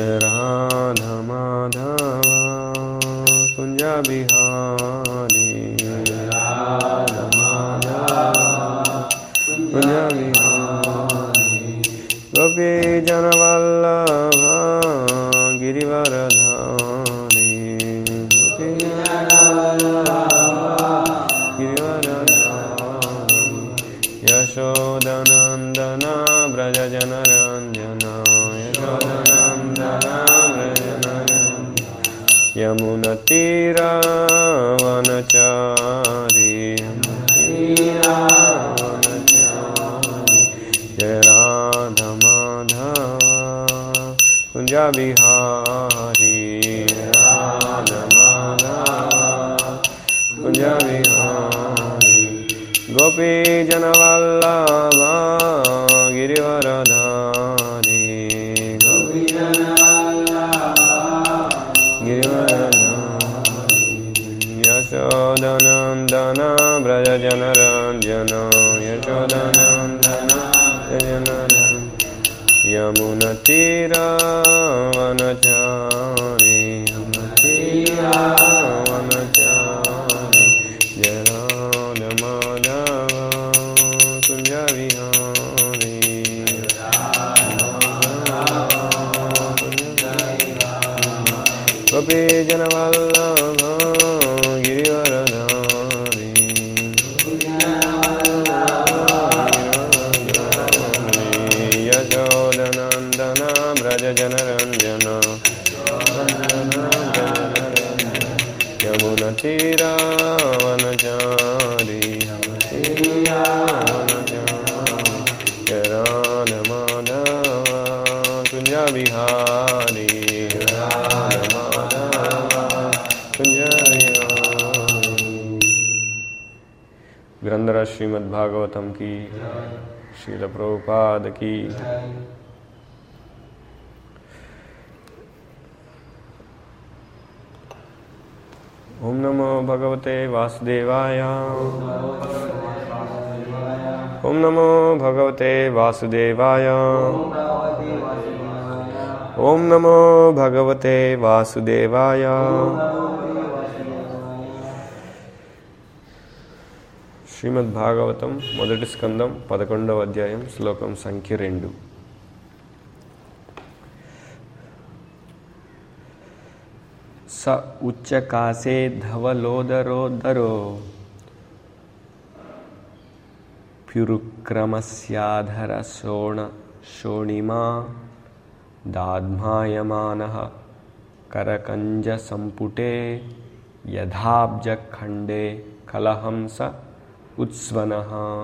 राधमाधव कुञ्जविहारी कुञ्जविहारी गोपीजनवल्लभ गिरिवरधारी गिरिवरधारी यशोदनन्दन व्रजजनरञ्जन यशोदनन्दन व्रजनरञ्जन यमुनतीरावनचारी यमुनतीरावनचारी जय राधमाधव कुञ्जविहारी राधमाधव कुञ्जविहारी गोपीजनवल्लभ गिरिवरधारी गिरिवरधारी यशोदनन्दन व्रजजनरञ्जन यशोदनन्दन व्रजनरञ्जन यमुनतीरावनचारी यमुनतीरावनचारी जय राधमाधव कुञ्जविहारी गोपीजनवल्लभ गिरिवरधारी यशोदनन्दन व्रजजनरञ्जन यमुनतीरावनचारी राधमाधव कुञ्जविहारी राधमाधव कुञ्जविहारी ग्रंथराज श्रीमद् भागवतम की शील प्रभुपाद की ओम नमो भगवते वासुदेवाय ओम नमो भगवते वासुदेवाय ओम नमो भगवते वासुदेवाय శ్రీమద్ భాగవతం మొదటి స్కందం పదకొండవ అధ్యాయం శ్లోకం సంఖ్య రెండు స ఉచ్చకాసే ధవలోదరోదరో ప్యురుక్రమస్యాధర శోణ శోణిమా దాధ్మాయమాన కరకంజ సంపుటే యథాబ్జఖండే కలహంస ఉత్స్వన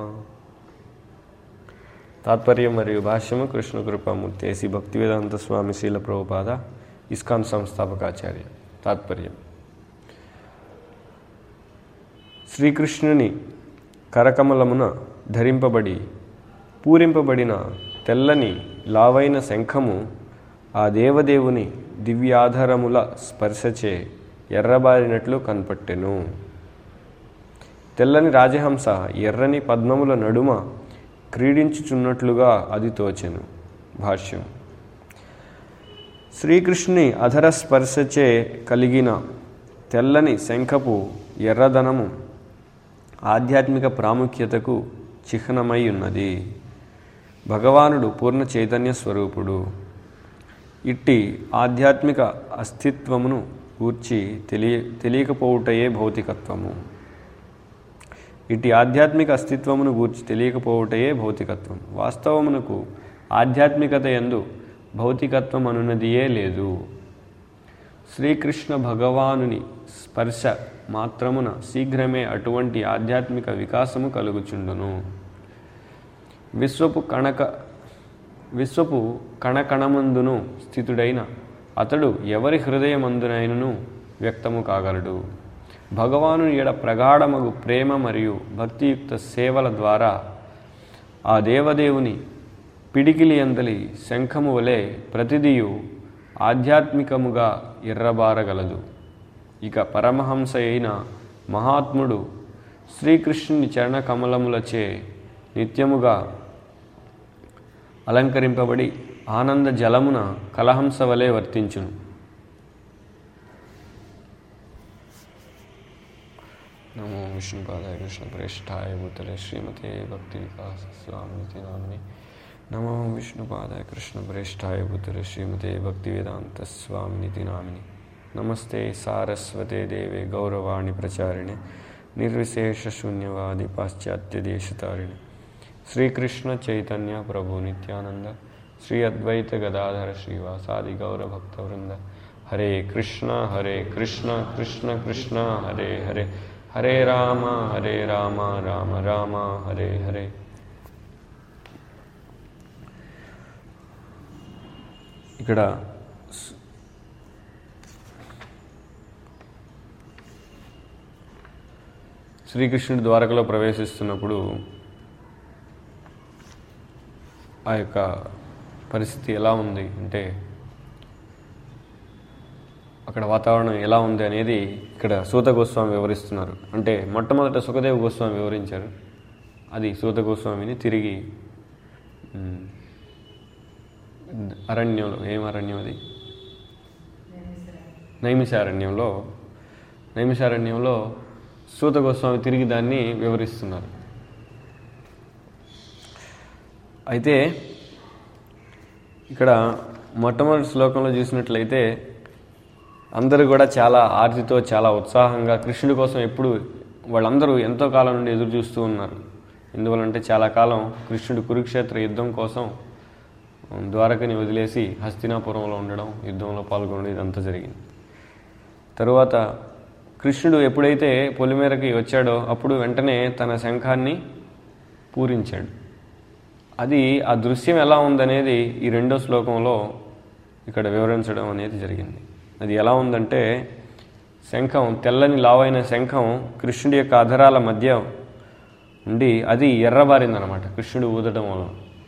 తాత్పర్యం మరియు భాష్యము కృష్ణ కృపామూర్తి ఏసి భక్తివేదాంత స్వామి శీల ప్రభుపాద ఇస్కాన్ సంస్థాపకాచార్య తాత్పర్యం శ్రీకృష్ణుని కరకమలమున ధరింపబడి పూరింపబడిన తెల్లని లావైన శంఖము ఆ దేవదేవుని దివ్యాధరముల స్పర్శచే ఎర్రబారినట్లు కనపట్టెను తెల్లని రాజహంస ఎర్రని పద్మముల నడుమ క్రీడించుచున్నట్లుగా అది తోచెను భాష్యం శ్రీకృష్ణుని అధర స్పర్శచే కలిగిన తెల్లని శంఖపు ఎర్రదనము ఆధ్యాత్మిక ప్రాముఖ్యతకు చిహ్నమై ఉన్నది భగవానుడు పూర్ణ చైతన్య స్వరూపుడు ఇట్టి ఆధ్యాత్మిక అస్తిత్వమును గూర్చి తెలియ తెలియకపోవుటయే భౌతికత్వము ఇట్టి ఆధ్యాత్మిక అస్తిత్వమును గూర్చి తెలియకపోవుటయే భౌతికత్వం వాస్తవమునకు ఆధ్యాత్మికత ఎందు భౌతికత్వం అనున్నదియే లేదు శ్రీకృష్ణ భగవానుని స్పర్శ మాత్రమున శీఘ్రమే అటువంటి ఆధ్యాత్మిక వికాసము కలుగుచుండును విశ్వపు కణక విశ్వపు కణకణమందును స్థితుడైన అతడు ఎవరి హృదయమందునైనను వ్యక్తము కాగలడు భగవాను ఎడ ప్రగాఢమగు ప్రేమ మరియు భక్తియుక్త సేవల ద్వారా ఆ దేవదేవుని పిడికిలి అందలి శంఖము వలె ప్రతిదియు ఆధ్యాత్మికముగా ఎర్రబారగలదు ఇక పరమహంస అయిన మహాత్ముడు శ్రీకృష్ణుని చరణకమలములచే నిత్యముగా అలంకరింపబడి ఆనంద జలమున కలహంస వలె వర్తించును నమో విష్ణుపాదాయ కృష్ణ ప్రేష్ఠాయ భూతలే శ్రీమతే భక్తి వికాస స్వామితి నామిని నమో విష్ణుపాదాయ కృష్ణ ప్రేష్ఠాయ భూతలే శ్రీమతే భక్తి వేదాంత స్వామినితి నామిని నమస్తే సారస్వతే దేవే గౌరవాణి ప్రచారిణి నిర్విశేష శూన్యవాది పాశ్చాత్య దేశతారిణి శ్రీకృష్ణ చైతన్య ప్రభు నిత్యానంద శ్రీ అద్వైత గదాధర శ్రీవాసాది గౌరభక్త వృంద హరే కృష్ణ హరే కృష్ణ కృష్ణ కృష్ణ హరే హరే హరే రామ హరే రామ రామ రామ హరే హరే ఇక్కడ స్- శ్రీకృష్ణుడు ద్వారకలో ప్రవేశిస్తున్నప్పుడు ఆ యొక్క పరిస్థితి ఎలా ఉంది అంటే అక్కడ వాతావరణం ఎలా ఉంది అనేది ఇక్కడ సూత గోస్వామి వివరిస్తున్నారు అంటే మొట్టమొదట సుఖదేవ గోస్వామి వివరించారు అది సూత గోస్వామిని తిరిగి ఉమ్, అరణ్యంలో ఏం అరణ్యం అది నైమిషారణ్యంలో నైమిషారణ్యంలో సూత గోస్వామి తిరిగి దాన్ని వివరిస్తున్నారు అయితే ఇక్కడ మొట్టమొదటి శ్లోకంలో చూసినట్లయితే అందరూ కూడా చాలా ఆర్తితో చాలా ఉత్సాహంగా కృష్ణుడి కోసం ఎప్పుడు వాళ్ళందరూ ఎంతో కాలం నుండి ఎదురు చూస్తూ ఉన్నారు ఎందువలంటే చాలా కాలం కృష్ణుడు కురుక్షేత్ర యుద్ధం కోసం ద్వారకని వదిలేసి హస్తినాపురంలో ఉండడం యుద్ధంలో పాల్గొనడం ఇదంతా జరిగింది తరువాత కృష్ణుడు ఎప్పుడైతే పొలిమేరకి వచ్చాడో అప్పుడు వెంటనే తన శంఖాన్ని పూరించాడు అది ఆ దృశ్యం ఎలా ఉందనేది ఈ రెండో శ్లోకంలో ఇక్కడ వివరించడం అనేది జరిగింది అది ఎలా ఉందంటే శంఖం తెల్లని లావైన శంఖం కృష్ణుడి యొక్క అధరాల మధ్య ఉండి అది ఎర్రబారిందనమాట కృష్ణుడు ఊదడం వలన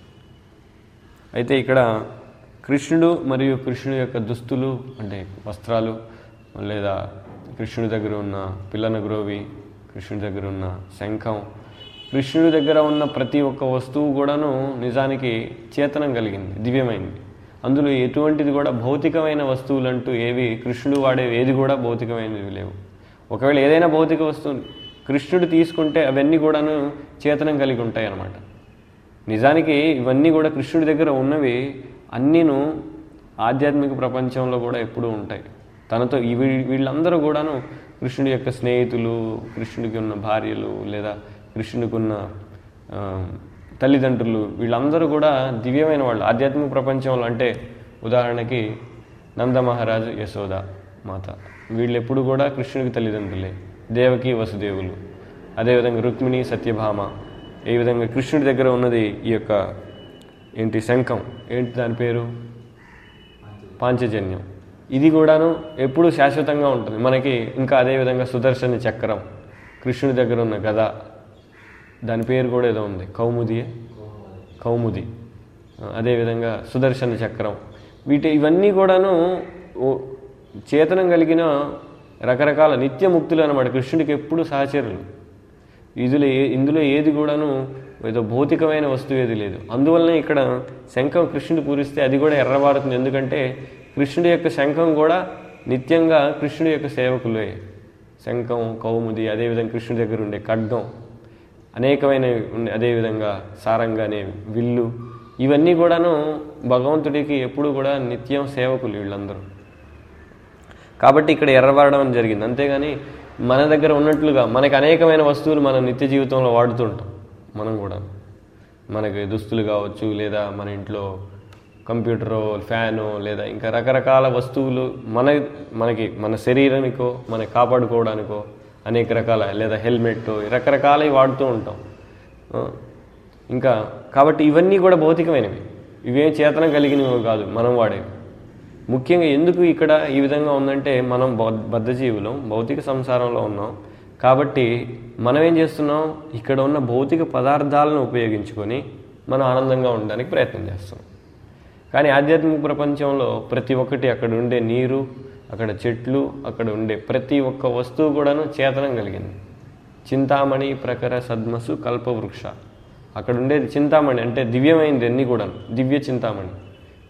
అయితే ఇక్కడ కృష్ణుడు మరియు కృష్ణుడి యొక్క దుస్తులు అంటే వస్త్రాలు లేదా కృష్ణుడి దగ్గర ఉన్న పిల్లన గ్రోవి కృష్ణుడి దగ్గర ఉన్న శంఖం కృష్ణుడి దగ్గర ఉన్న ప్రతి ఒక్క వస్తువు కూడాను నిజానికి చేతనం కలిగింది దివ్యమైంది అందులో ఎటువంటిది కూడా భౌతికమైన వస్తువులంటూ ఏవి కృష్ణుడు వాడేవి ఏది కూడా భౌతికమైనవి లేవు ఒకవేళ ఏదైనా భౌతిక వస్తువు కృష్ణుడు తీసుకుంటే అవన్నీ కూడాను చేతనం కలిగి ఉంటాయి అన్నమాట నిజానికి ఇవన్నీ కూడా కృష్ణుడి దగ్గర ఉన్నవి అన్నీను ఆధ్యాత్మిక ప్రపంచంలో కూడా ఎప్పుడూ ఉంటాయి తనతో ఈ వీ- వీళ్ళందరూ కూడాను కృష్ణుడి యొక్క స్నేహితులు కృష్ణుడికి ఉన్న భార్యలు లేదా కృష్ణుడికి ఉన్న ఆ, తల్లిదండ్రులు వీళ్ళందరూ కూడా దివ్యమైన వాళ్ళు ఆధ్యాత్మిక ప్రపంచంలో అంటే ఉదాహరణకి నంద మహారాజు యశోద మాత వీళ్ళు ఎప్పుడు కూడా కృష్ణుడికి తల్లిదండ్రులే దేవకి వసుదేవులు అదేవిధంగా రుక్మిణి సత్యభామ ఏ విధంగా కృష్ణుడి దగ్గర ఉన్నది ఈ యొక్క ఏంటి శంఖం ఏంటి దాని పేరు పాంచజన్యం ఇది కూడాను ఎప్పుడూ శాశ్వతంగా ఉంటుంది మనకి ఇంకా అదేవిధంగా సుదర్శన చక్రం కృష్ణుడి దగ్గర ఉన్న గద దాని పేరు కూడా ఏదో ఉంది కౌముది కౌముది ఆ, అదేవిధంగా సుదర్శన చక్రం వీటి ఇవన్నీ కూడాను ఓ- చేతనం కలిగిన రకరకాల నిత్యముక్తులు అనమాట కృష్ణుడికి ఎప్పుడు సహచరులు ఇందులో ఏ ఇందులో ఏది కూడాను ఏదో భౌతికమైన వస్తువు ఏది లేదు అందువల్లనే ఇక్కడ శంఖం కృష్ణుడు పూరిస్తే అది కూడా ఎర్రబారుతుంది ఎందుకంటే కృష్ణుడి యొక్క శంఖం కూడా నిత్యంగా కృష్ణుడి యొక్క సేవకులే శంఖం కౌముది అదేవిధంగా కృష్ణుడి దగ్గర ఉండే ఖడ్గం అనేకమైన ఉండే అదేవిధంగా సారంగా అనే విల్లు ఇవన్నీ కూడాను భగవంతుడికి ఎప్పుడు కూడా నిత్యం సేవకులు వీళ్ళందరూ కాబట్టి ఇక్కడ ఎర్రబారడం అని జరిగింది అంతేగాని మన దగ్గర ఉన్నట్లుగా మనకి అనేకమైన వస్తువులు మన నిత్య జీవితంలో వాడుతుంటాం మనం కూడా మనకి దుస్తులు కావచ్చు లేదా మన ఇంట్లో కంప్యూటరో ఫ్యాను లేదా ఇంకా రకరకాల వస్తువులు మన మనకి మన శరీరానికో మనకి కాపాడుకోవడానికో అనేక రకాల లేదా హెల్మెట్ రకరకాలవి వాడుతూ ఉంటాం ఆ, ఇంకా కాబట్టి ఇవన్నీ కూడా భౌతికమైనవి ఇవేం చేతనం కలిగినవి కాదు మనం వాడేవి ముఖ్యంగా ఎందుకు ఇక్కడ ఈ విధంగా ఉందంటే మనం బౌ- బద్ధజీవులం భౌతిక సంసారంలో ఉన్నాం కాబట్టి మనం ఏం చేస్తున్నాం ఇక్కడ ఉన్న భౌతిక పదార్థాలను ఉపయోగించుకొని మనం ఆనందంగా ఉండడానికి ప్రయత్నం చేస్తున్నాం కానీ ఆధ్యాత్మిక ప్రపంచంలో ప్రతి ఒక్కటి అక్కడ ఉండే నీరు అక్కడ చెట్లు అక్కడ ఉండే ప్రతి ఒక్క వస్తువు కూడాను చేతనం కలిగింది చింతామణి ప్రకర సద్మసు కల్పవృక్ష అక్కడ ఉండేది చింతామణి అంటే దివ్యమైనది అన్నీ కూడా దివ్య చింతామణి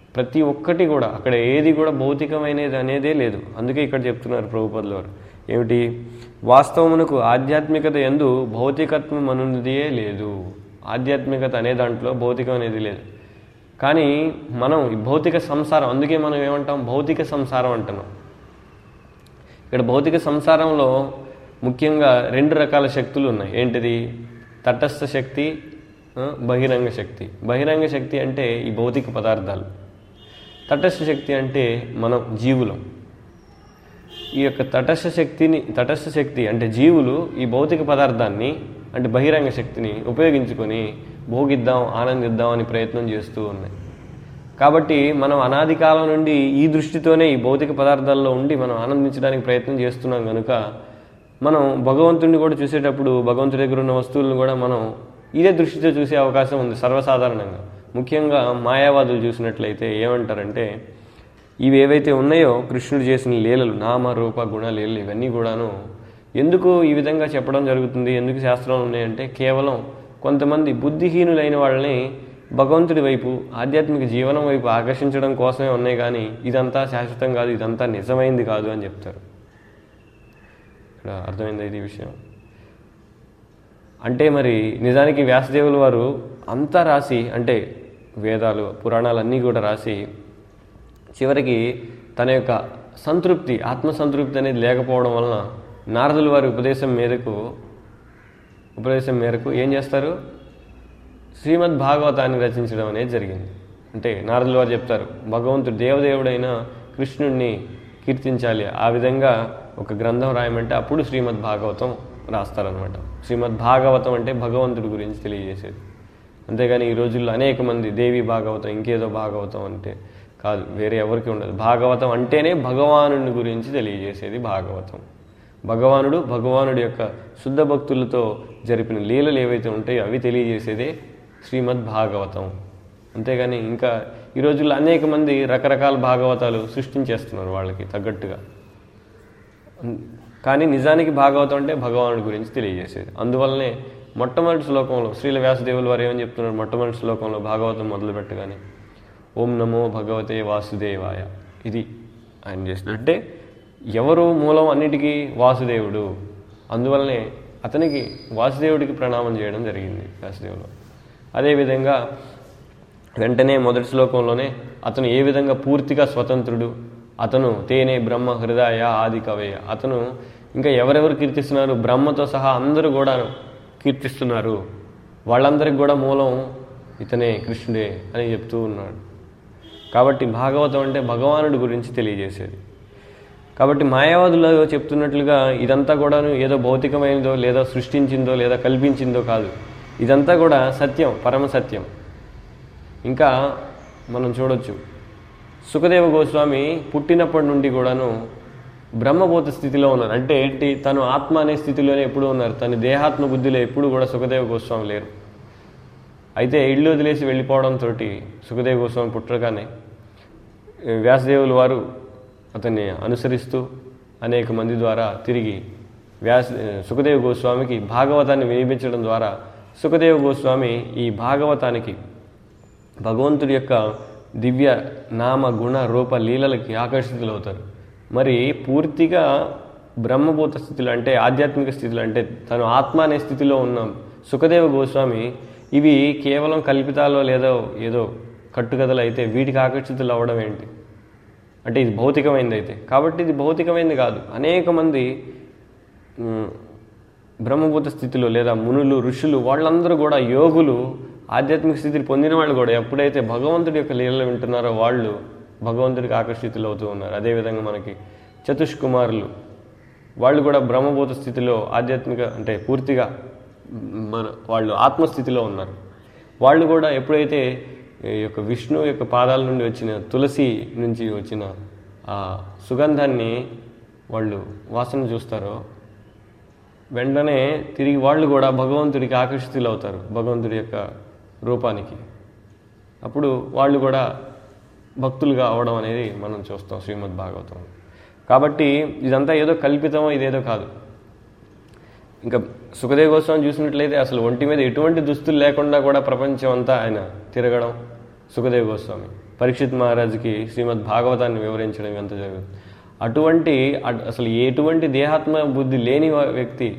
ప్రతి ఒక్కటి కూడా అక్కడ ఏది కూడా భౌతికమైనది అనేదే లేదు అందుకే ఇక్కడ చెప్తున్నారు ప్రభుపదుల వారు ఏమిటి వాస్తవమునకు ఆధ్యాత్మికత ఎందు భౌతికత్వం అనున్నదియే లేదు ఆధ్యాత్మికత అనే దాంట్లో భౌతికం అనేది లేదు కానీ మనం ఈ భౌతిక సంసారం అందుకే మనం ఏమంటాం భౌతిక సంసారం అంటున్నాం ఇక్కడ భౌతిక సంసారంలో ముఖ్యంగా రెండు రకాల శక్తులు ఉన్నాయి ఏంటిది తటస్థ శక్తి ఆ, బహిరంగ శక్తి బహిరంగ శక్తి అంటే ఈ భౌతిక పదార్థాలు తటస్థ శక్తి అంటే మనం జీవులం ఈ యొక్క తటస్థ శక్తిని తటస్థ శక్తి అంటే జీవులు ఈ భౌతిక పదార్థాన్ని అంటే బహిరంగ శక్తిని ఉపయోగించుకొని భోగిద్దాం ఆనందిద్దాం అని ప్రయత్నం చేస్తూ ఉన్నాయి కాబట్టి మనం అనాది కాలం నుండి ఈ దృష్టితోనే ఈ భౌతిక పదార్థాల్లో ఉండి మనం ఆనందించడానికి ప్రయత్నం చేస్తున్నాం కనుక మనం భగవంతుడిని కూడా చూసేటప్పుడు భగవంతుడి దగ్గర ఉన్న వస్తువులను కూడా మనం ఇదే దృష్టితో చూసే అవకాశం ఉంది సర్వసాధారణంగా ముఖ్యంగా మాయావాదులు చూసినట్లయితే ఏమంటారంటే ఇవి ఏవైతే ఉన్నాయో కృష్ణుడు చేసిన లీలలు నామ రూప గుణ లీలలు ఇవన్నీ కూడాను ఎందుకు ఈ విధంగా చెప్పడం జరుగుతుంది ఎందుకు శాస్త్రంలో ఉన్నాయంటే కేవలం కొంతమంది బుద్ధిహీనులైన వాళ్ళని భగవంతుడి వైపు ఆధ్యాత్మిక జీవనం వైపు ఆకర్షించడం కోసమే ఉన్నాయి కానీ ఇదంతా శాశ్వతం కాదు ఇదంతా నిజమైంది కాదు అని చెప్తారు ఇక్కడ అర్థమైంది ఇది విషయం అంటే మరి నిజానికి వ్యాసదేవుల వారు అంతా రాసి అంటే వేదాలు పురాణాలు అన్నీ కూడా రాసి చివరికి తన యొక్క సంతృప్తి ఆత్మ సంతృప్తి అనేది లేకపోవడం వలన నారదుల వారి ఉపదేశం మేరకు ఉపదేశం మేరకు ఏం చేస్తారు శ్రీమద్ భాగవతాన్ని రచించడం అనేది జరిగింది అంటే నారదుల వారు చెప్తారు భగవంతుడు దేవదేవుడైన కృష్ణుడిని కీర్తించాలి ఆ విధంగా ఒక గ్రంథం రాయమంటే అప్పుడు శ్రీమద్ భాగవతం రాస్తారనమాట శ్రీమద్ భాగవతం అంటే భగవంతుడి గురించి తెలియజేసేది అంతేగాని ఈ రోజుల్లో అనేక మంది దేవి భాగవతం ఇంకేదో భాగవతం అంటే కాదు వేరే ఎవరికి ఉండదు భాగవతం అంటేనే భగవానుని గురించి తెలియజేసేది భాగవతం భగవానుడు భగవానుడి యొక్క శుద్ధ భక్తులతో జరిపిన లీలలు ఏవైతే ఉంటాయో అవి తెలియజేసేదే శ్రీమద్ భాగవతం అంతేగాని ఇంకా ఈ రోజుల్లో అనేక మంది రకరకాల భాగవతాలు సృష్టించేస్తున్నారు వాళ్ళకి తగ్గట్టుగా కానీ నిజానికి భాగవతం అంటే భగవానుడి గురించి తెలియజేసేది అందువల్లనే మొట్టమొదటి శ్లోకంలో శ్రీల వ్యాసదేవుల వారు ఏమని చెప్తున్నారు మొట్టమొదటి శ్లోకంలో భాగవతం మొదలు పెట్టగానే ఓం నమో భగవతే వాసుదేవాయ ఇది ఆయన చేసిన అంటే ఎవరు మూలం అన్నిటికీ వాసుదేవుడు అందువల్లనే అతనికి వాసుదేవుడికి ప్రణామం చేయడం జరిగింది వ్యాసదేవులు అదేవిధంగా వెంటనే మొదటి శ్లోకంలోనే అతను ఏ విధంగా పూర్తిగా స్వతంత్రుడు అతను తేనే బ్రహ్మ హృదయ ఆది కవయ అతను ఇంకా ఎవరెవరు కీర్తిస్తున్నారు బ్రహ్మతో సహా అందరూ కూడా కీర్తిస్తున్నారు వాళ్ళందరికి కూడా మూలం ఇతనే కృష్ణుడే అని చెప్తూ ఉన్నాడు కాబట్టి భాగవతం అంటే భగవానుడి గురించి తెలియజేసేది కాబట్టి మాయావాదులు చెప్తున్నట్లుగా ఇదంతా కూడాను ఏదో భౌతికమైనదో లేదా సృష్టించిందో లేదా కల్పించిందో కాదు ఇదంతా కూడా సత్యం పరమ సత్యం ఇంకా మనం చూడొచ్చు సుఖదేవ గోస్వామి పుట్టినప్పటి నుండి కూడాను బ్రహ్మభూత స్థితిలో ఉన్నారు అంటే ఏంటి తను ఆత్మ అనే స్థితిలోనే ఎప్పుడూ ఉన్నారు తన దేహాత్మ బుద్ధిలో ఎప్పుడు కూడా సుఖదేవ గోస్వామి లేరు అయితే ఇల్లు వదిలేసి వెళ్ళిపోవడంతో సుఖదేవ గోస్వామి పుట్టగానే వ్యాసదేవుల వారు అతన్ని అనుసరిస్తూ అనేక మంది ద్వారా తిరిగి వ్యాస సుఖదేవ గోస్వామికి భాగవతాన్ని వినిపించడం ద్వారా సుఖదేవ గోస్వామి ఈ భాగవతానికి భగవంతుడి యొక్క దివ్య నామ గుణ రూప లీలలకి ఆకర్షితులవుతారు మరి పూర్తిగా బ్రహ్మభూత స్థితిలో అంటే ఆధ్యాత్మిక స్థితిలో అంటే తను ఆత్మ అనే స్థితిలో ఉన్న సుఖదేవ గోస్వామి ఇవి కేవలం కల్పితాలో లేదో ఏదో కట్టుకథలు అయితే వీటికి ఆకర్షితులు అవ్వడం ఏంటి అంటే ఇది భౌతికమైనది అయితే కాబట్టి ఇది భౌతికమైనది కాదు అనేక మంది మ్, బ్రహ్మభూత స్థితిలో లేదా మునులు ఋషులు వాళ్ళందరూ కూడా యోగులు ఆధ్యాత్మిక స్థితిని పొందిన వాళ్ళు కూడా ఎప్పుడైతే భగవంతుడి యొక్క లీలలు వింటున్నారో వాళ్ళు భగవంతుడికి ఆకర్షితులు అవుతూ ఉన్నారు అదేవిధంగా మనకి చతుష్కుమారులు వాళ్ళు కూడా బ్రహ్మభూత స్థితిలో ఆధ్యాత్మిక అంటే పూర్తిగా మన వాళ్ళు ఆత్మస్థితిలో ఉన్నారు వాళ్ళు కూడా ఎప్పుడైతే ఈ యొక్క విష్ణు యొక్క పాదాల నుండి వచ్చిన తులసి నుంచి వచ్చిన ఆ సుగంధాన్ని వాళ్ళు వాసన చూస్తారో వెంటనే తిరిగి వాళ్ళు కూడా భగవంతుడికి ఆకర్షితులు అవుతారు భగవంతుడి యొక్క రూపానికి అప్పుడు వాళ్ళు కూడా భక్తులుగా అవడం అనేది మనం చూస్తాం శ్రీమద్ భాగవతం కాబట్టి ఇదంతా ఏదో కల్పితమో ఇదేదో కాదు ఇంకా సుఖదేవ్ గోస్వామి చూసినట్లయితే అసలు ఒంటి మీద ఎటువంటి దుస్తులు లేకుండా కూడా ప్రపంచం అంతా ఆయన తిరగడం సుఖదేవ్ గోస్వామి పరీక్షిత్ మహారాజుకి శ్రీమద్ భాగవతాన్ని వివరించడం ఎంత జరుగుతుంది అటువంటి అట్- అసలు ఎటువంటి దేహాత్మ బుద్ధి లేని వా- వ్యక్తి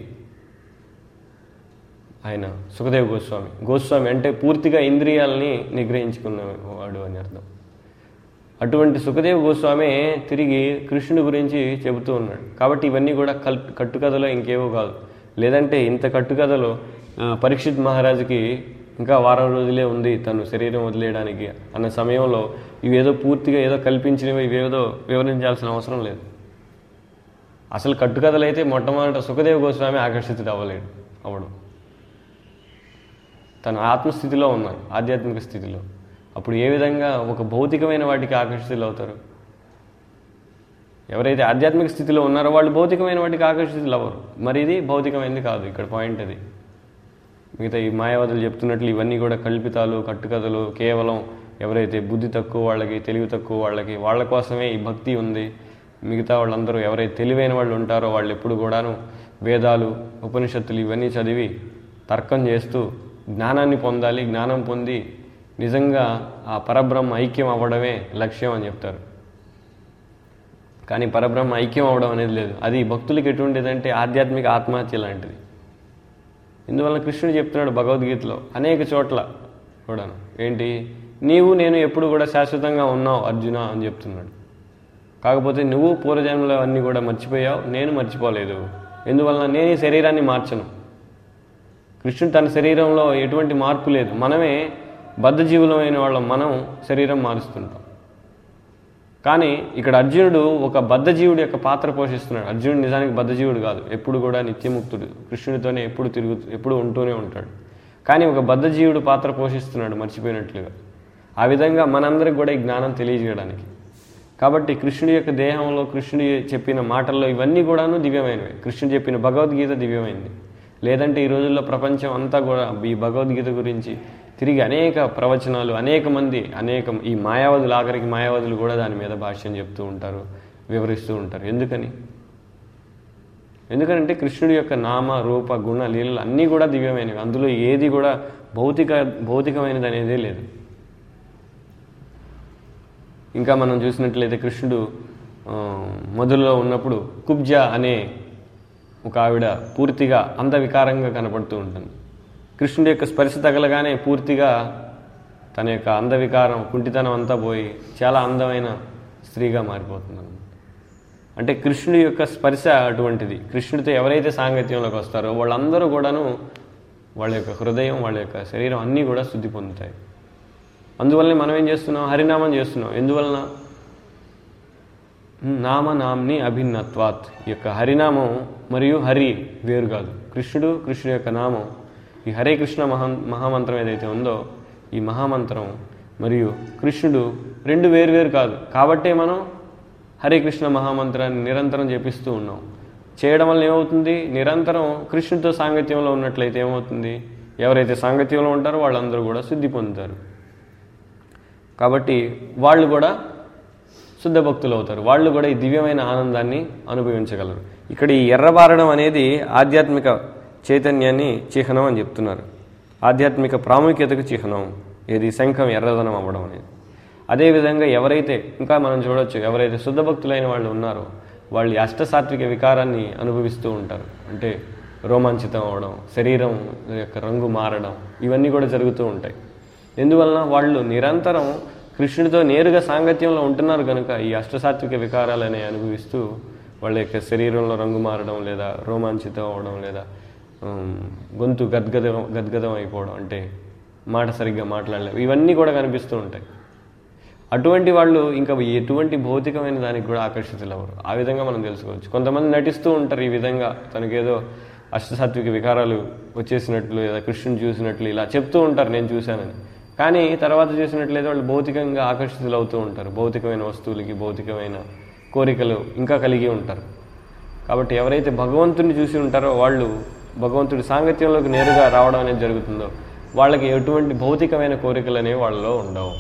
ఆయన సుఖదేవ్ గోస్వామి గోస్వామి అంటే పూర్తిగా ఇంద్రియాలని నిగ్రహించుకున్నవాడు అని అర్థం అటువంటి సుఖదేవ్ గోస్వామి తిరిగి కృష్ణుడి గురించి చెబుతూ ఉన్నాడు కాబట్టి ఇవన్నీ కూడా కల్ కట్టుకథలో ఇంకేవో కాదు లేదంటే ఇంత కట్టుకథలో ఆ, పరీక్షిత్ మహారాజుకి ఇంకా వారం రోజులే ఉంది తను శరీరం వదిలేయడానికి అన్న సమయంలో ఇవేదో పూర్తిగా ఏదో కల్పించినవి ఇవేదో వివరించాల్సిన అవసరం లేదు అసలు కట్టుకథలు అయితే మొట్టమొదట సుఖదేవ్ గోస్వామి ఆకర్షితుడు అవ్వలేడు అవడం తన ఆత్మస్థితిలో ఉన్నారు ఆధ్యాత్మిక స్థితిలో అప్పుడు ఏ విధంగా ఒక భౌతికమైన వాటికి ఆకర్షితులు అవుతారు ఎవరైతే ఆధ్యాత్మిక స్థితిలో ఉన్నారో వాళ్ళు భౌతికమైన వాటికి ఆకర్షితులు అవ్వరు మరి ఇది భౌతికమైనది కాదు ఇక్కడ పాయింట్ అది మిగతా ఈ మాయావతులు చెప్తున్నట్లు ఇవన్నీ కూడా కల్పితాలు కట్టుకథలు కేవలం ఎవరైతే బుద్ధి తక్కువ వాళ్ళకి తెలివి తక్కువ వాళ్ళకి వాళ్ళ కోసమే ఈ భక్తి ఉంది మిగతా వాళ్ళందరూ ఎవరైతే తెలివైన వాళ్ళు ఉంటారో వాళ్ళు ఎప్పుడు కూడాను వేదాలు ఉపనిషత్తులు ఇవన్నీ చదివి తర్కం చేస్తూ జ్ఞానాన్ని పొందాలి జ్ఞానం పొంది నిజంగా ఆ పరబ్రహ్మ ఐక్యం అవ్వడమే లక్ష్యం అని చెప్తారు కానీ పరబ్రహ్మ ఐక్యం అవ్వడం అనేది లేదు అది భక్తులకి ఎటువంటిదంటే ఆధ్యాత్మిక ఆత్మహత్య లాంటిది ఇందువల్ల కృష్ణుడు చెప్తున్నాడు భగవద్గీతలో అనేక చోట్ల కూడాను ఏంటి నీవు నేను ఎప్పుడు కూడా శాశ్వతంగా ఉన్నావు అర్జున అని చెప్తున్నాడు కాకపోతే నువ్వు పూర్వజన్మలో అన్నీ కూడా మర్చిపోయావు నేను మర్చిపోలేదు ఎందువలన నేను ఈ శరీరాన్ని మార్చను కృష్ణుడు తన శరీరంలో ఎటువంటి మార్పు లేదు మనమే బద్ధజీవులమైన వాళ్ళం మనం శరీరం మారుస్తుంటాం కానీ ఇక్కడ అర్జునుడు ఒక బద్ధజీవుడి యొక్క పాత్ర పోషిస్తున్నాడు అర్జునుడు నిజానికి బద్ధజీవుడు కాదు ఎప్పుడు కూడా నిత్యముక్తుడు కృష్ణుడితోనే ఎప్పుడు తిరుగు ఎప్పుడు ఉంటూనే ఉంటాడు కానీ ఒక బద్ధజీవుడు పాత్ర పోషిస్తున్నాడు మర్చిపోయినట్లుగా ఆ విధంగా మనందరికి కూడా ఈ జ్ఞానం తెలియజేయడానికి కాబట్టి కృష్ణుడి యొక్క దేహంలో కృష్ణుడి చెప్పిన మాటల్లో ఇవన్నీ కూడాను దివ్యమైనవి కృష్ణుడు చెప్పిన భగవద్గీత దివ్యమైంది లేదంటే ఈ రోజుల్లో ప్రపంచం అంతా కూడా ఈ భగవద్గీత గురించి తిరిగి అనేక ప్రవచనాలు అనేక మంది అనేక ఈ మాయావదులు ఆఖరికి మాయావదులు కూడా దాని మీద భాష్యం చెప్తూ ఉంటారు వివరిస్తూ ఉంటారు ఎందుకని ఎందుకంటే కృష్ణుడి యొక్క నామ రూప గుణ లీలలు అన్నీ కూడా దివ్యమైనవి అందులో ఏది కూడా భౌతిక భౌతికమైనది అనేదే లేదు ఇంకా మనం చూసినట్లయితే కృష్ణుడు ఆ, మొదలులో ఉన్నప్పుడు కుబ్జ అనే ఒక ఆవిడ పూర్తిగా అందవికారంగా కనపడుతూ ఉంటుంది కృష్ణుడి యొక్క స్పర్శ తగలగానే పూర్తిగా తన యొక్క అందవికారం కుంటితనం అంతా పోయి చాలా అందమైన స్త్రీగా మారిపోతుంది అంటే కృష్ణుడి యొక్క స్పర్శ అటువంటిది కృష్ణుడితో ఎవరైతే సాంగత్యంలోకి వస్తారో వాళ్ళందరూ కూడాను వాళ్ళ యొక్క హృదయం వాళ్ళ యొక్క శరీరం అన్నీ కూడా శుద్ధి పొందుతాయి అందువల్లనే మనం ఏం చేస్తున్నాం హరినామం చేస్తున్నాం ఎందువలన నామ నామ్ని అభిన్నత్వాత్ ఈ యొక్క హరినామం మరియు హరి వేరు కాదు కృష్ణుడు కృష్ణుడు యొక్క నామం ఈ హరే కృష్ణ మహా మహామంత్రం ఏదైతే ఉందో ఈ మహామంత్రం మరియు కృష్ణుడు రెండు వేరు వేరు కాదు కాబట్టే మనం హరే కృష్ణ మహామంత్రాన్ని నిరంతరం జపిస్తూ ఉన్నాం చేయడం వల్ల ఏమవుతుంది నిరంతరం కృష్ణుడితో సాంగత్యంలో ఉన్నట్లయితే ఏమవుతుంది ఎవరైతే సాంగత్యంలో ఉంటారో వాళ్ళందరూ కూడా శుద్ధి పొందుతారు కాబట్టి వాళ్ళు కూడా శుద్ధ భక్తులు అవుతారు వాళ్ళు కూడా ఈ దివ్యమైన ఆనందాన్ని అనుభవించగలరు ఇక్కడ ఈ ఎర్రబారడం అనేది ఆధ్యాత్మిక చైతన్యాన్ని చిహ్నం అని చెప్తున్నారు ఆధ్యాత్మిక ప్రాముఖ్యతకు చిహ్నం ఏది శంఖం ఎర్రదనం అవ్వడం అనేది అదేవిధంగా ఎవరైతే ఇంకా మనం చూడొచ్చు ఎవరైతే శుద్ధ భక్తులైన వాళ్ళు ఉన్నారో వాళ్ళు ఈ అష్టసాత్విక వికారాన్ని అనుభవిస్తూ ఉంటారు అంటే రోమాంచితం అవడం శరీరం యొక్క రంగు మారడం ఇవన్నీ కూడా జరుగుతూ ఉంటాయి ఎందువలన వాళ్ళు నిరంతరం కృష్ణుడితో నేరుగా సాంగత్యంలో ఉంటున్నారు కనుక ఈ అష్టసాత్విక వికారాలనే అనుభవిస్తూ వాళ్ళ యొక్క శరీరంలో రంగు మారడం లేదా రోమాంచితం అవడం లేదా ఉమ్, గొంతు గద్గదం గద్గదం అయిపోవడం అంటే మాట సరిగ్గా మాట్లాడలేవు ఇవన్నీ కూడా కనిపిస్తూ ఉంటాయి అటువంటి వాళ్ళు ఇంకా ఎటువంటి భౌతికమైన దానికి కూడా ఆకర్షితులు అవ్వరు ఆ విధంగా మనం తెలుసుకోవచ్చు కొంతమంది నటిస్తూ ఉంటారు ఈ విధంగా తనకేదో అష్టసాత్విక వికారాలు వచ్చేసినట్లు లేదా కృష్ణుని చూసినట్లు ఇలా చెప్తూ ఉంటారు నేను చూశానని కానీ తర్వాత చూసినట్లయితే వాళ్ళు భౌతికంగా ఆకర్షితులు అవుతూ ఉంటారు భౌతికమైన వస్తువులకి భౌతికమైన కోరికలు ఇంకా కలిగి ఉంటారు కాబట్టి ఎవరైతే భగవంతుని చూసి ఉంటారో వాళ్ళు భగవంతుడి సాంగత్యంలోకి నేరుగా రావడం అనేది జరుగుతుందో వాళ్ళకి ఎటువంటి భౌతికమైన కోరికలు అనేవి వాళ్ళలో ఉండవు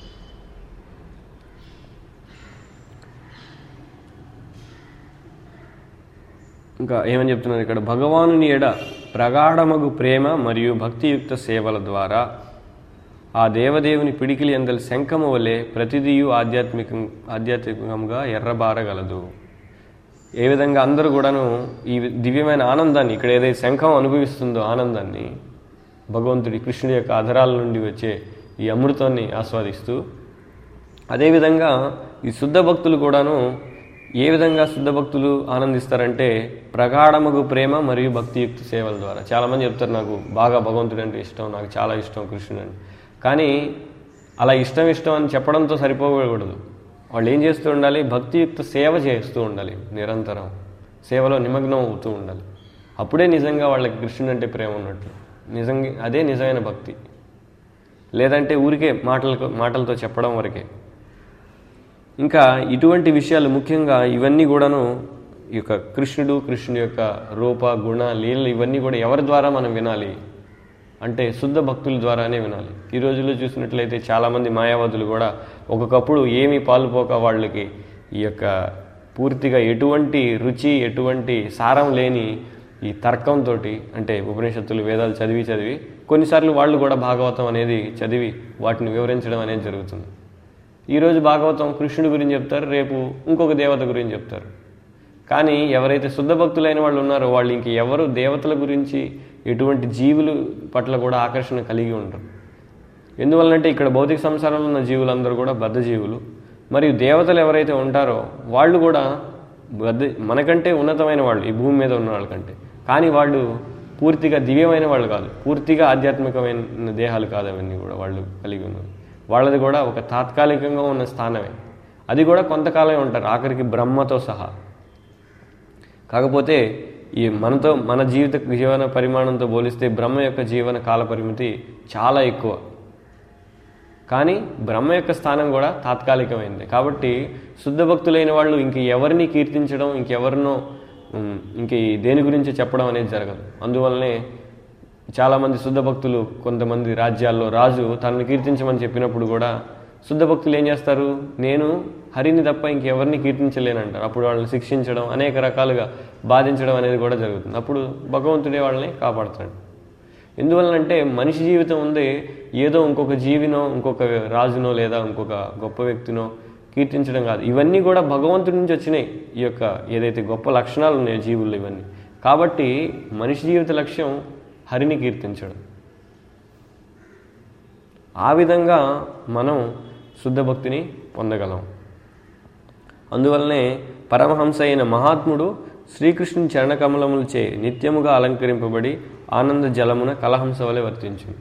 ఇంకా ఏమని చెప్తున్నారు ఇక్కడ భగవానుని ఎడ ప్రగాఢమగు ప్రేమ మరియు భక్తియుక్త సేవల ద్వారా ఆ దేవదేవుని పిడికిలి ఎందలి శంఖము వలె ప్రతిదియు ఆధ్యాత్మికం ఆధ్యాత్మికంగా ఎర్రబారగలదు ఏ విధంగా అందరూ కూడాను ఈ దివ్యమైన ఆనందాన్ని ఇక్కడ ఏదైతే శంఖం అనుభవిస్తుందో ఆనందాన్ని భగవంతుడి కృష్ణుడి యొక్క అధరాల నుండి వచ్చే ఈ అమృతాన్ని ఆస్వాదిస్తూ అదేవిధంగా ఈ శుద్ధ భక్తులు కూడాను ఏ విధంగా శుద్ధ భక్తులు ఆనందిస్తారంటే ప్రగాఢమగు ప్రేమ మరియు భక్తియుక్త సేవల ద్వారా చాలామంది చెప్తారు నాకు బాగా భగవంతుడు అంటే ఇష్టం నాకు చాలా ఇష్టం కృష్ణుడు అని కానీ అలా ఇష్టం ఇష్టం అని చెప్పడంతో సరిపోకూడదు వాళ్ళు ఏం చేస్తూ ఉండాలి భక్తియుక్త సేవ చేస్తూ ఉండాలి నిరంతరం సేవలో నిమగ్నం అవుతూ ఉండాలి అప్పుడే నిజంగా వాళ్ళకి కృష్ణుడు అంటే ప్రేమ ఉన్నట్లు నిజంగా అదే నిజమైన భక్తి లేదంటే ఊరికే మాటలకు మాటలతో చెప్పడం వరకే ఇంకా ఇటువంటి విషయాలు ముఖ్యంగా ఇవన్నీ కూడాను ఈ యొక్క కృష్ణుడు కృష్ణుడి యొక్క రూప గుణ లీలలు ఇవన్నీ కూడా ఎవరి ద్వారా మనం వినాలి అంటే శుద్ధ భక్తుల ద్వారానే వినాలి ఈ రోజుల్లో చూసినట్లయితే చాలామంది మాయావాదులు కూడా ఒకప్పుడు ఏమీ పాలుపోక వాళ్ళకి ఈ యొక్క పూర్తిగా ఎటువంటి రుచి ఎటువంటి సారం లేని ఈ తర్కంతో అంటే ఉపనిషత్తులు వేదాలు చదివి చదివి కొన్నిసార్లు వాళ్ళు కూడా భాగవతం అనేది చదివి వాటిని వివరించడం అనేది జరుగుతుంది ఈరోజు భాగవతం కృష్ణుడి గురించి చెప్తారు రేపు ఇంకొక దేవత గురించి చెప్తారు కానీ ఎవరైతే శుద్ధ భక్తులైన వాళ్ళు ఉన్నారో వాళ్ళు ఇంక ఎవరు దేవతల గురించి ఎటువంటి జీవులు పట్ల కూడా ఆకర్షణ కలిగి ఉండరు ఎందువల్లంటే ఇక్కడ భౌతిక సంసారంలో ఉన్న జీవులందరూ కూడా బద్ధ జీవులు మరియు దేవతలు ఎవరైతే ఉంటారో వాళ్ళు కూడా బద్ధ మనకంటే ఉన్నతమైన వాళ్ళు ఈ భూమి మీద ఉన్న వాళ్ళకంటే కానీ వాళ్ళు పూర్తిగా దివ్యమైన వాళ్ళు కాదు పూర్తిగా ఆధ్యాత్మికమైన దేహాలు కాదు అవన్నీ కూడా వాళ్ళు కలిగి ఉన్నారు వాళ్ళది కూడా ఒక తాత్కాలికంగా ఉన్న స్థానమే అది కూడా కొంతకాలమే ఉంటారు ఆఖరికి బ్రహ్మతో సహా కాకపోతే ఈ మనతో మన జీవిత జీవన పరిమాణంతో పోలిస్తే బ్రహ్మ యొక్క జీవన కాల పరిమితి చాలా ఎక్కువ కానీ బ్రహ్మ యొక్క స్థానం కూడా తాత్కాలికమైంది కాబట్టి శుద్ధ భక్తులైన వాళ్ళు ఇంక ఎవరిని కీర్తించడం ఇంకెవరినో ఉమ్, ఇంక ఈ దేని గురించి చెప్పడం అనేది జరగదు అందువల్లనే చాలామంది శుద్ధ భక్తులు కొంతమంది రాజ్యాల్లో రాజు తనను కీర్తించమని చెప్పినప్పుడు కూడా శుద్ధ భక్తులు ఏం చేస్తారు నేను హరిని తప్ప ఇంకెవరిని కీర్తించలేనంటారు అప్పుడు వాళ్ళని శిక్షించడం అనేక రకాలుగా బాధించడం అనేది కూడా జరుగుతుంది అప్పుడు భగవంతుడే వాళ్ళని కాపాడుతాడు ఎందువలనంటే మనిషి జీవితం ఉంది ఏదో ఇంకొక జీవినో ఇంకొక రాజునో లేదా ఇంకొక గొప్ప వ్యక్తినో కీర్తించడం కాదు ఇవన్నీ కూడా భగవంతుడి నుంచి వచ్చినాయి ఈ యొక్క ఏదైతే గొప్ప లక్షణాలు ఉన్నాయో జీవుల్లో ఇవన్నీ కాబట్టి మనిషి జీవిత లక్ష్యం హరిని కీర్తించడం ఆ విధంగా మనం శుద్ధ భక్తిని పొందగలం అందువల్లనే పరమహంస అయిన మహాత్ముడు శ్రీకృష్ణుని చరణకమలములచే నిత్యముగా అలంకరింపబడి ఆనంద జలమున కలహంస వలె వర్తించింది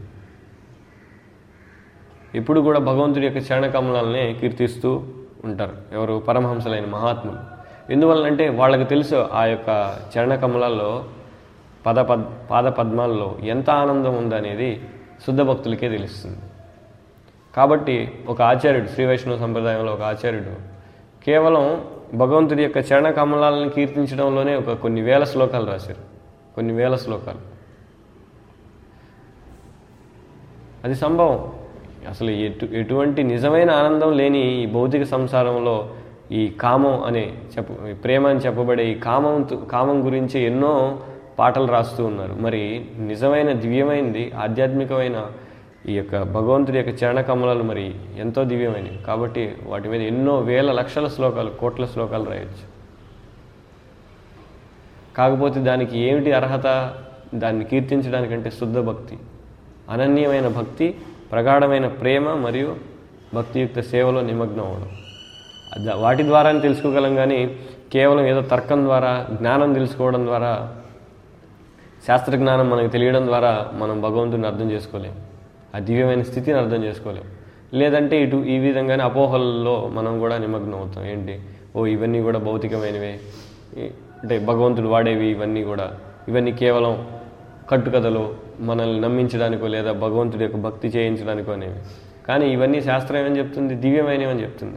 ఇప్పుడు కూడా భగవంతుడి యొక్క చరణకమలాలనే కీర్తిస్తూ ఉంటారు ఎవరు పరమహంసలైన మహాత్ములు ఎందువలనంటే వాళ్ళకి తెలుసు ఆ యొక్క చరణకమలాల్లో పద పద్ పాద పద్మాల్లో ఎంత ఆనందం ఉందనేది శుద్ధ భక్తులకే తెలుస్తుంది కాబట్టి ఒక ఆచార్యుడు శ్రీ వైష్ణవ సంప్రదాయంలో ఒక ఆచార్యుడు కేవలం భగవంతుడి యొక్క చరణ కమలాలను కీర్తించడంలోనే ఒక కొన్ని వేల శ్లోకాలు రాశారు కొన్ని వేల శ్లోకాలు అది సంభవం అసలు ఎటు ఎటువంటి నిజమైన ఆనందం లేని ఈ భౌతిక సంసారంలో ఈ కామం అనే చెప్ప ఈ ప్రేమ అని చెప్పబడే ఈ కామం కామం గురించి ఎన్నో పాటలు రాస్తూ ఉన్నారు మరి నిజమైన దివ్యమైనది ఆధ్యాత్మికమైన ఈ యొక్క భగవంతుడి యొక్క చరణ కమలాలు మరి ఎంతో దివ్యమైనవి కాబట్టి వాటి మీద ఎన్నో వేల లక్షల శ్లోకాలు కోట్ల శ్లోకాలు రాయొచ్చు కాకపోతే దానికి ఏమిటి అర్హత దాన్ని కీర్తించడానికంటే శుద్ధ భక్తి అనన్యమైన భక్తి ప్రగాఢమైన ప్రేమ మరియు భక్తియుక్త సేవలో నిమగ్నం అవ్వడం అద- వాటి ద్వారానే తెలుసుకోగలం కానీ కేవలం ఏదో తర్కం ద్వారా జ్ఞానం తెలుసుకోవడం ద్వారా శాస్త్ర జ్ఞానం మనకు తెలియడం ద్వారా మనం భగవంతుని అర్థం చేసుకోలేం ఆ దివ్యమైన స్థితిని అర్థం చేసుకోలేం లేదంటే ఇటు ఈ విధంగానే అపోహల్లో మనం కూడా నిమగ్నం అవుతాం ఏంటి ఓ ఇవన్నీ కూడా భౌతికమైనవే ఈ- అంటే భగవంతుడు వాడేవి ఇవన్నీ కూడా ఇవన్నీ కేవలం కట్టుకథలు మనల్ని నమ్మించడానికో లేదా భగవంతుడి యొక్క భక్తి చేయించడానికో అనేవి కానీ ఇవన్నీ శాస్త్రం ఏమని చెప్తుంది దివ్యమైనవి అని చెప్తుంది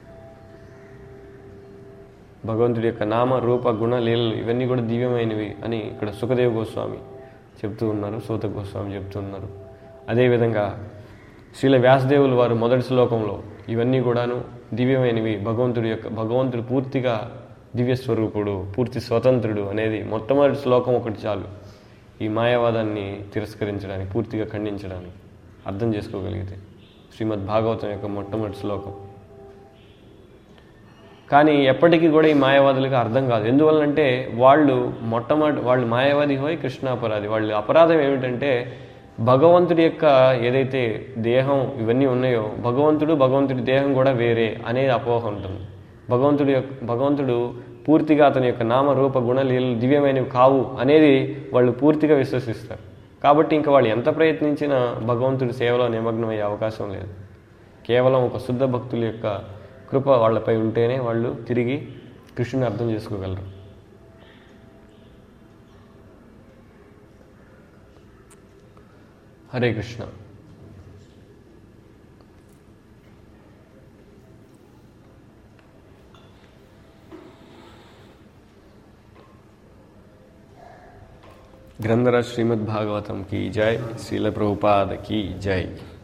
భగవంతుడి యొక్క నామ రూప గుణ లీలలు ఇవన్నీ కూడా దివ్యమైనవి అని ఇక్కడ సుఖదేవ్ గోస్వామి చెప్తూ ఉన్నారు సూత గోస్వామి చెప్తూ ఉన్నారు అదేవిధంగా శ్రీల వ్యాసదేవులు వారు మొదటి శ్లోకంలో ఇవన్నీ కూడాను దివ్యమైనవి భగవంతుడి యొక్క భగవంతుడు పూర్తిగా దివ్య స్వరూపుడు పూర్తి స్వతంత్రుడు అనేది మొట్టమొదటి శ్లోకం ఒకటి చాలు ఈ మాయావాదాన్ని తిరస్కరించడానికి పూర్తిగా ఖండించడానికి అర్థం చేసుకోగలిగితే శ్రీమద్ భాగవతం యొక్క మొట్టమొదటి శ్లోకం కానీ ఎప్పటికీ కూడా ఈ మాయావాదులకు అర్థం కాదు ఎందువల్లంటే వాళ్ళు మొట్టమొదటి వాళ్ళు మాయావాది హోయ్ కృష్ణాపరాధి వాళ్ళ అపరాధం ఏమిటంటే భగవంతుడి యొక్క ఏదైతే దేహం ఇవన్నీ ఉన్నాయో భగవంతుడు భగవంతుడి దేహం కూడా వేరే అనేది అపోహ ఉంటుంది భగవంతుడి యొక్క భగవంతుడు పూర్తిగా అతని యొక్క నామ రూప గుణలీలు దివ్యమైనవి కావు అనేది వాళ్ళు పూర్తిగా విశ్వసిస్తారు కాబట్టి ఇంకా వాళ్ళు ఎంత ప్రయత్నించినా భగవంతుడి సేవలో నిమగ్నమయ్యే అవకాశం లేదు కేవలం ఒక శుద్ధ భక్తుల యొక్క కృప వాళ్ళపై ఉంటేనే వాళ్ళు తిరిగి కృష్ణుని అర్థం చేసుకోగలరు హరే కృష్ణ గ్రంథరాజ్ శ్రీమద్ భాగవతం की जय శ్రీల ప్రభుపాద की जय